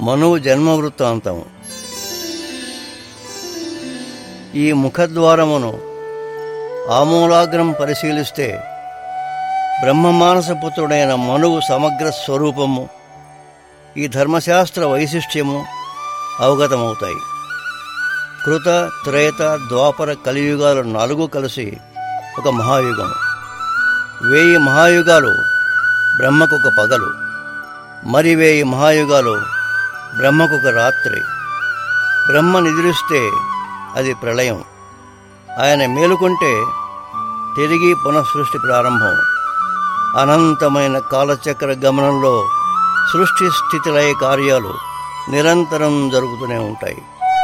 మనువు జన్మ వృత్తాంతం ఈ ముఖద్వారమును ఆమూలాగ్రం పరిశీలిస్తే బ్రహ్మమానసపుత్రుడైన మనువు సమగ్ర స్వరూపము ఈ ధర్మశాస్త్ర వైశిష్ట్యము అవగతమవుతాయి కృత త్రేత ద్వాపర కలియుగాలు నాలుగు కలిసి ఒక మహాయుగం వేయి మహాయుగాలు బ్రహ్మకొక పగలు మరి వేయి మహాయుగాలు బ్రహ్మకొక రాత్రి బ్రహ్మ నిద్రిస్తే అది ప్రళయం ఆయన మేలుకుంటే తిరిగి పునఃసృష్టి ప్రారంభం అనంతమైన కాలచక్ర గమనంలో సృష్టి స్థితిలయ కార్యాలు నిరంతరం జరుగుతూనే ఉంటాయి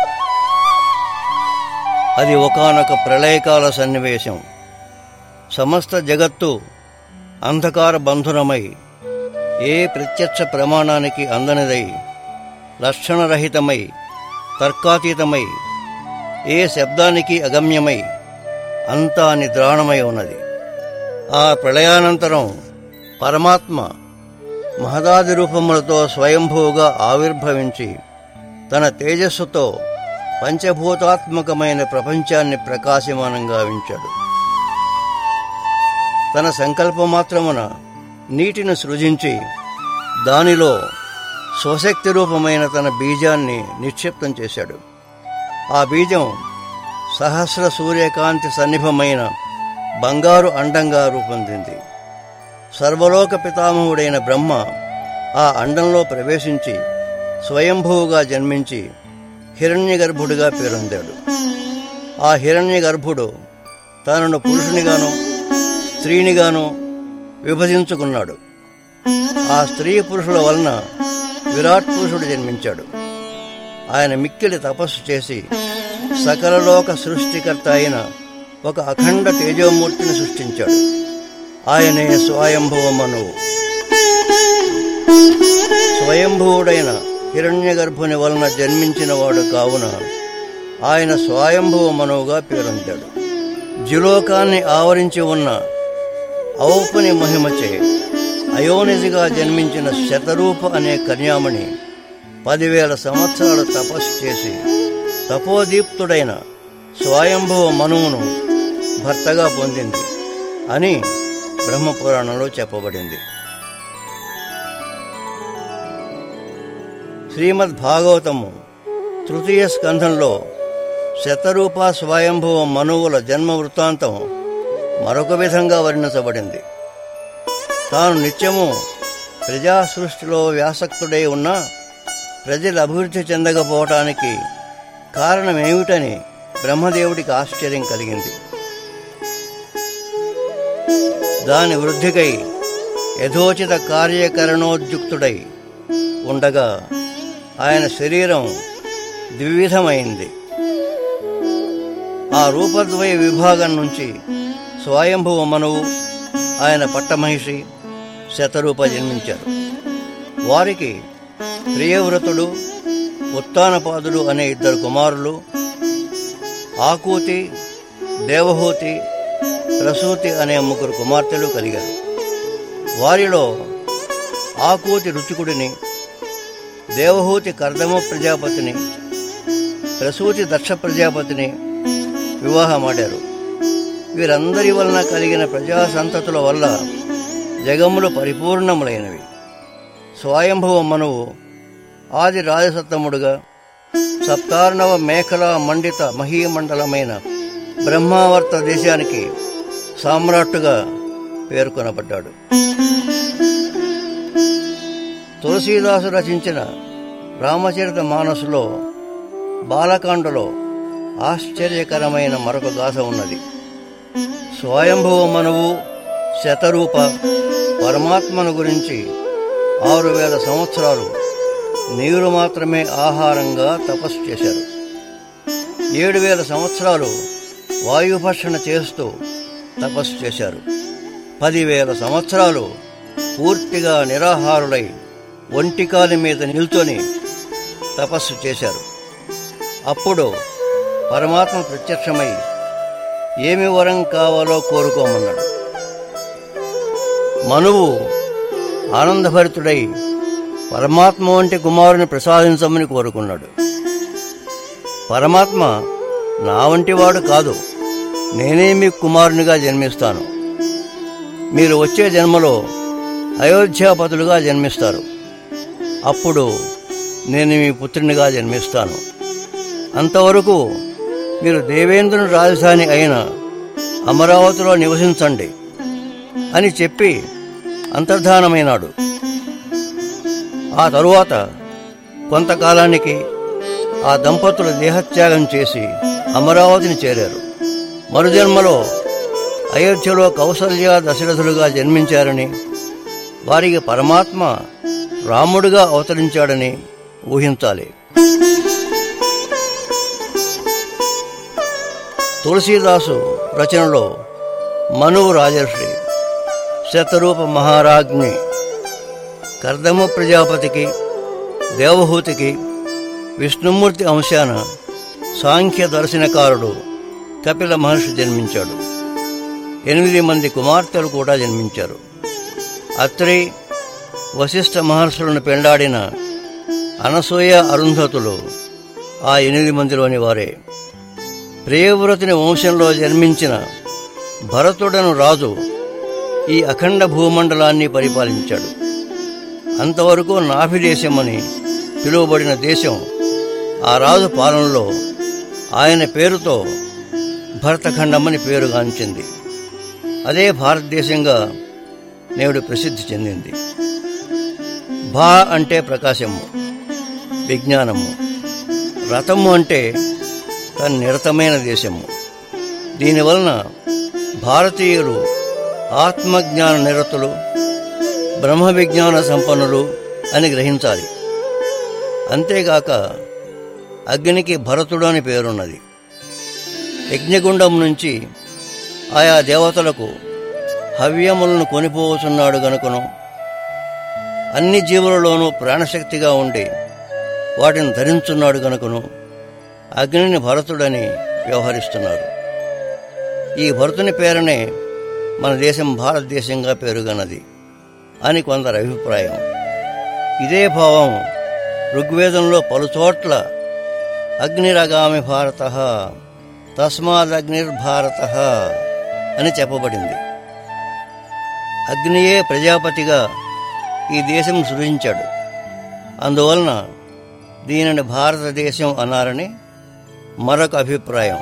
అది ఒకానొక ప్రళయకాల సన్నివేశం సమస్త జగత్తు అంధకార బంధురమై ఏ ప్రత్యక్ష ప్రమాణానికి అందనిదై లక్షణరహితమై తర్కాతీతమై ఏ శబ్దానికి అగమ్యమై అంతా నిద్రాణమై ఉన్నది ఆ ప్రళయానంతరం పరమాత్మ మహదాది రూపములతో స్వయంభూగా ఆవిర్భవించి తన తేజస్సుతో పంచభూతాత్మకమైన ప్రపంచాన్ని ప్రకాశమానంగా ఉంచాడు తన సంకల్పమాత్రమున నీటిని సృజించి దానిలో స్వశక్తి రూపమైన తన బీజాన్ని నిక్షిప్తం చేశాడు ఆ బీజం సహస్ర సూర్యకాంతి సన్నిభమైన బంగారు అండంగా రూపొందింది సర్వలోక పితామహుడైన బ్రహ్మ ఆ అండంలో ప్రవేశించి స్వయంభువుగా జన్మించి హిరణ్యగర్భుడిగా పేరొందాడు ఆ హిరణ్యగర్భుడు తనను పురుషునిగాను స్త్రీనిగాను విభజించుకున్నాడు ఆ స్త్రీ పురుషుల వలన విరాట్ పురుషుడు జన్మించాడు ఆయన మిక్కిలి తపస్సు చేసి సకలలోక సృష్టికర్త అయిన ఒక అఖండ తేజోమూర్తిని సృష్టించాడు ఆయనే స్వయంభవ మనువు స్వయంభువుడైన హిరణ్యగర్భుని వలన జన్మించిన వాడు కావున ఆయన స్వయంభవ మనువుగా పేరొందాడు జిలోకాన్ని ఆవరించి ఉన్న ఔపని మహిమచే అయోనిజిగా జన్మించిన శతరూప అనే కన్యామణి పదివేల సంవత్సరాలు తపస్సు చేసి తపోదీప్తుడైన స్వయంభవ మనువును భర్తగా పొందింది అని బ్రహ్మపురాణంలో చెప్పబడింది శ్రీమద్ భాగవతము తృతీయ స్కంధంలో శతరూప స్వయంభవ మనువుల జన్మ వృత్తాంతం మరొక విధంగా వర్ణించబడింది తాను నిత్యము ప్రజా సృష్టిలో వ్యాసక్తుడై ఉన్న ప్రజలు అభివృద్ధి చెందకపోవటానికి కారణమేమిటని బ్రహ్మదేవుడికి ఆశ్చర్యం కలిగింది దాని వృద్ధికై యథోచిత కార్యకరణోద్యుక్తుడై ఉండగా ఆయన శరీరం ద్వివిధమైంది ఆ రూపద్వయ విభాగం నుంచి స్వయంభువ మనువు ఆయన పట్టమహిషి శతరూప జన్మించారు వారికి ప్రియవ్రతుడు ఉత్తానపాదుడు అనే ఇద్దరు కుమారులు ఆకూతి దేవహూతి ప్రసూతి అనే ముగ్గురు కుమార్తెలు కలిగారు వారిలో ఆకూతి రుచికుడిని దేవహూతి కర్దమ ప్రజాపతిని ప్రసూతి దక్ష ప్రజాపతిని వివాహమాడారు వీరందరి వలన కలిగిన ప్రజా సంతతుల వల్ల జగములు పరిపూర్ణములైనవి స్వయంభవ మనువు ఆది రాజసత్తముడుగా సప్తార్ణవ మేఖలా మండిత మహీమండలమైన బ్రహ్మావర్త దేశానికి సామ్రాట్టుగా పేర్కొనబడ్డాడు తులసీదాసు రచించిన రామచరిత మానసులో బాలకాండలో ఆశ్చర్యకరమైన మరొక గాథ ఉన్నది స్వయంభవ మనువు శతరూప పరమాత్మను గురించి ఆరు వేల సంవత్సరాలు నీరు మాత్రమే ఆహారంగా తపస్సు చేశారు ఏడు వేల సంవత్సరాలు వాయుభక్షణ చేస్తూ తపస్సు చేశారు పదివేల సంవత్సరాలు పూర్తిగా నిరాహారులై ఒంటికాలి మీద నిల్చొని తపస్సు చేశారు అప్పుడు పరమాత్మ ప్రత్యక్షమై ఏమి వరం కావాలో కోరుకోమన్నాడు మనువు ఆనందభరితుడై పరమాత్మ వంటి కుమారుని ప్రసాదించమని కోరుకున్నాడు పరమాత్మ నా వంటి వాడు కాదు నేనే మీ కుమారునిగా జన్మిస్తాను మీరు వచ్చే జన్మలో అయోధ్యాపతులుగా జన్మిస్తారు అప్పుడు నేను మీ పుత్రునిగా జన్మిస్తాను అంతవరకు మీరు దేవేంద్రుని రాజధాని అయిన అమరావతిలో నివసించండి అని చెప్పి అంతర్ధానమైనాడు ఆ తరువాత కొంతకాలానికి ఆ దంపతులు దేహత్యాగం చేసి అమరావతిని చేరారు మరుజన్మలో అయోధ్యలో కౌసల్య దశరథులుగా జన్మించారని వారికి పరమాత్మ రాముడుగా అవతరించాడని ఊహించాలి తులసీదాసు రచనలో మనువు రాజర్షి శతరూప మహారాజ్ఞి కర్దమ ప్రజాపతికి దేవహూతికి విష్ణుమూర్తి అంశాన సాంఖ్య దర్శనకారుడు కపిల మహర్షి జన్మించాడు ఎనిమిది మంది కుమార్తెలు కూడా జన్మించారు అత్రి వశిష్ఠ మహర్షులను పెండాడిన అనసూయ అరుంధతులు ఆ ఎనిమిది మందిలోని వారే ప్రియవ్రతుని వంశంలో జన్మించిన భరతుడను రాజు ఈ అఖండ భూమండలాన్ని పరిపాలించాడు అంతవరకు నాభిదేశమని పిలువబడిన దేశం ఆ రాజు పాలనలో ఆయన పేరుతో భరతఖండమని పేరుగాంచింది అదే భారతదేశంగా నేడు ప్రసిద్ధి చెందింది భా అంటే ప్రకాశము విజ్ఞానము రథము అంటే తన నిరతమైన దేశము దీనివలన భారతీయులు ఆత్మజ్ఞాన నిరతులు బ్రహ్మ విజ్ఞాన సంపన్నులు అని గ్రహించాలి అంతేగాక అగ్నికి భరతుడు అని పేరున్నది యజ్ఞగుండం నుంచి ఆయా దేవతలకు హవ్యములను కొనిపోతున్నాడు గనుకను అన్ని జీవులలోనూ ప్రాణశక్తిగా ఉండి వాటిని ధరించున్నాడు గనుకను అగ్నిని భరతుడని వ్యవహరిస్తున్నారు ఈ భరతుని పేరునే మన దేశం భారతదేశంగా పేరుగన్నది అని కొందరి అభిప్రాయం ఇదే భావం ఋగ్వేదంలో పలుచోట్ల అగ్నిరగామి భారత తస్మాదగ్నిర్భారత అని చెప్పబడింది అగ్నియే ప్రజాపతిగా ఈ దేశం సృజించాడు అందువలన దీనిని భారతదేశం అన్నారని మరొక అభిప్రాయం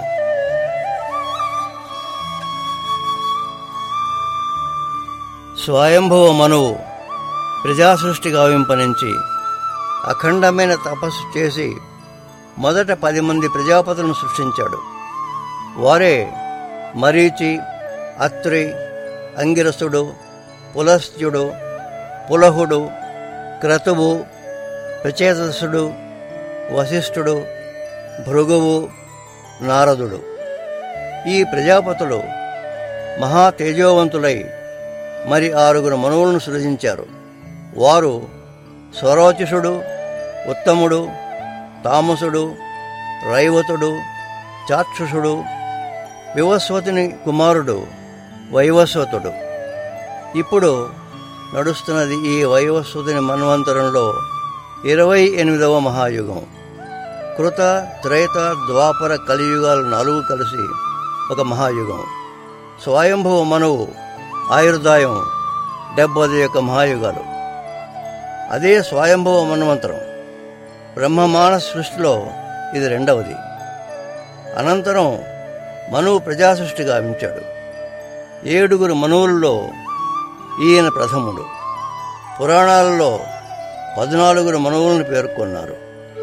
స్వయంభవ మనువు ప్రజాసృష్టి గావింపనించి అఖండమైన తపస్సు చేసి మొదట పది మంది ప్రజాపతులను సృష్టించాడు వారే మరీచి అత్రి అంగిరసుడు పులస్త్యుడు పులహుడు క్రతువు ప్రచేతసుడు వశిష్ఠుడు భృగువు నారదుడు ఈ ప్రజాపతులు మహా తేజోవంతులై మరి ఆరుగురు మనువులను సృజించారు వారు స్వరోచిషుడు ఉత్తముడు తామసుడు రైవతుడు చాక్షుషుడు వివస్వతుని కుమారుడు వైవస్వతుడు ఇప్పుడు నడుస్తున్నది ఈ వైవస్వతుని మన్వంతరంలో ఇరవై ఎనిమిదవ మహాయుగం కృత త్రేత ద్వాపర కలియుగాలు నాలుగు కలిసి ఒక మహాయుగం స్వయంభవ మనువు ఆయుర్దాయం డెబ్బది యొక్క మహాయుగాలు అదే స్వయంభవ మన్వంతరం బ్రహ్మమాన సృష్టిలో ఇది రెండవది అనంతరం మనువు ప్రజాసృష్టి గావించాడు ఏడుగురు మనువుల్లో ఈయన ప్రథముడు పురాణాలలో పద్నాలుగురు మనువులను పేర్కొన్నారు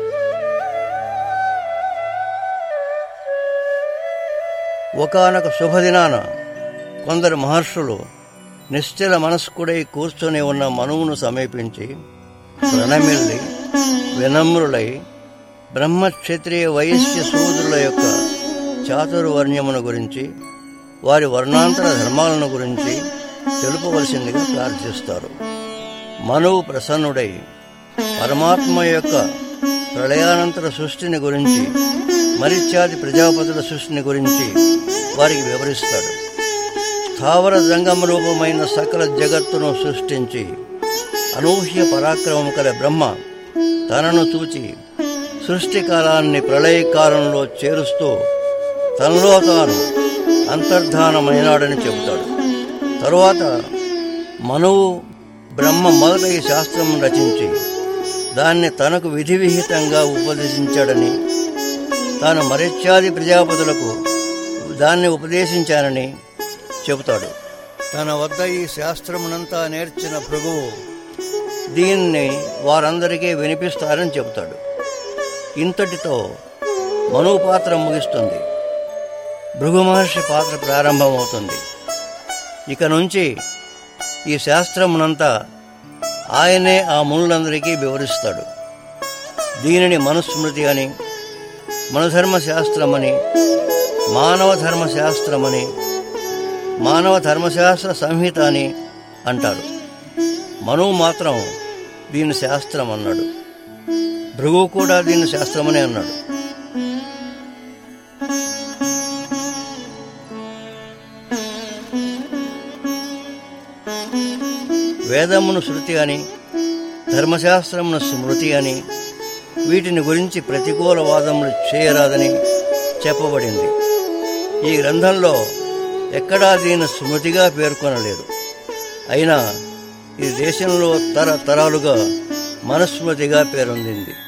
ఒకనొక శుభదినాన కొందరు మహర్షులు నిశ్చల మనస్కుడై కూర్చొని ఉన్న మనువును సమీపించి ప్రణమిల్లి వినమ్రులై బ్రహ్మక్షత్రియ వైశ్య సూదుల యొక్క చాతుర్వర్ణ్యమును గురించి వారి వర్ణాంతర ధర్మాలను గురించి తెలుపవలసిందిగా ప్రార్థిస్తారు మనువు ప్రసన్నుడై పరమాత్మ యొక్క ప్రళయానంతర సృష్టిని గురించి మరిత్యాది ప్రజాపతుల సృష్టిని గురించి వారికి వివరిస్తాడు స్థావర జంగమ రూపమైన సకల జగత్తును సృష్టించి అనూహ్య పరాక్రమం కల బ్రహ్మ తనను చూచి సృష్టికాలాన్ని ప్రళయకాలంలో చేరుస్తూ తనలో తాను అంతర్ధానమైనాడని చెబుతాడు తరువాత మనువు బ్రహ్మ మొదట ఈ శాస్త్రం రచించి దాన్ని తనకు విధి విహితంగా ఉపదేశించాడని తాను మరిత్యాది ప్రజాపతులకు దాన్ని ఉపదేశించానని చెబుతాడు తన వద్ద ఈ శాస్త్రమునంతా నేర్చిన భృగువు దీన్ని వారందరికీ వినిపిస్తారని చెబుతాడు ఇంతటితో మనువు పాత్ర ముగిస్తుంది భృగు మహర్షి పాత్ర ప్రారంభమవుతుంది ఇక నుంచి ఈ శాస్త్రమునంతా ఆయనే ఆ మునులందరికీ వివరిస్తాడు దీనిని మనుస్మృతి అని మనధర్మ శాస్త్రమని మానవ ధర్మశాస్త్రమని మానవ ధర్మశాస్త్ర సంహిత అని అంటారు మనువు మాత్రం దీని శాస్త్రం అన్నాడు భృగువు కూడా దీన్ని శాస్త్రమని అన్నాడు వేదమును శృతి అని ధర్మశాస్త్రమును స్మృతి అని వీటిని గురించి ప్రతికూల వాదములు చేయరాదని చెప్పబడింది ఈ గ్రంథంలో ఎక్కడా దీని స్మృతిగా పేర్కొనలేదు అయినా ఈ దేశంలో తరతరాలుగా మనుస్మృతిగా పేరొందింది